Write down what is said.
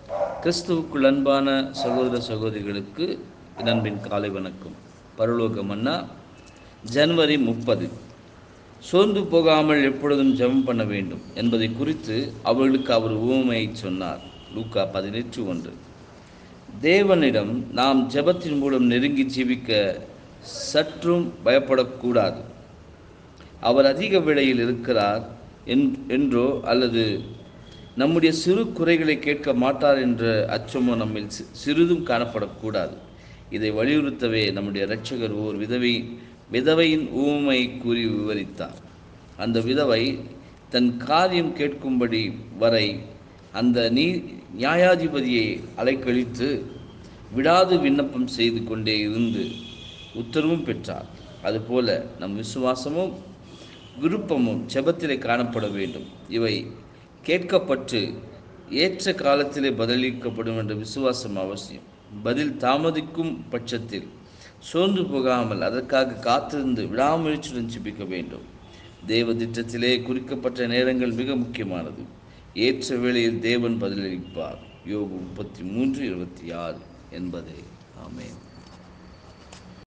கிறிஸ்துவுக்குள் அன்பான சகோதர சகோதரிகளுக்கு என் அன்பின் காலை வணக்கம் பரலோக மன்னா ஜனவரி முப்பது சோர்ந்து போகாமல் எப்பொழுதும் ஜெபம் பண்ண வேண்டும் என்பதை குறித்து அவர்களுக்கு அவர் உவமையை சொன்னார் லூக்கா பதினெட்டு ஒன்று தேவனிடம் நாம் ஜெபத்தின் மூலம் நெருங்கி ஜீவிக்க சற்றும் பயப்படக்கூடாது அவர் அதிக விலையில் இருக்கிறார் என்- என்றோ அல்லது நம்முடைய சிறு குறைகளை கேட்க மாட்டார் என்ற அச்சமோ நம்மில் சி- சிறிதும் காணப்படக்கூடாது இதை வலியுறுத்தவே நம்முடைய இரட்சகர் ஓர் விதவை விதவையின் ஊமை கூறி விவரித்தார் அந்த விதவை தன் காரியம் கேட்கும்படி வரை அந்த நீ நியாயாதிபதியை அலைக்கழித்து விடாது விண்ணப்பம் செய்து கொண்டே இருந்து உத்தரவும் பெற்றார் அதுபோல நம் விசுவாசமும் விருப்பமும் ஜெபத்திலே காணப்பட வேண்டும் இவை கேட்கப்பட்டு ஏற்ற காலத்திலே பதிலளிக்கப்படும் என்ற விசுவாசம் அவசியம் பதில் தாமதிக்கும் பட்சத்தில் சோர்ந்து போகாமல் அதற்காக காத்திருந்து விடாமுயற்சியுடன் ஜெபிக்க வேண்டும் தேவ திட்டத்திலே குறிக்கப்பட்ட நேரங்கள் மிக முக்கியமானது ஏற்ற வேளையில் தேவன் பதிலளிப்பார் யோபு முப்பத்தி மூன்று இருபத்தி ஆறு என்பதே ஆமென்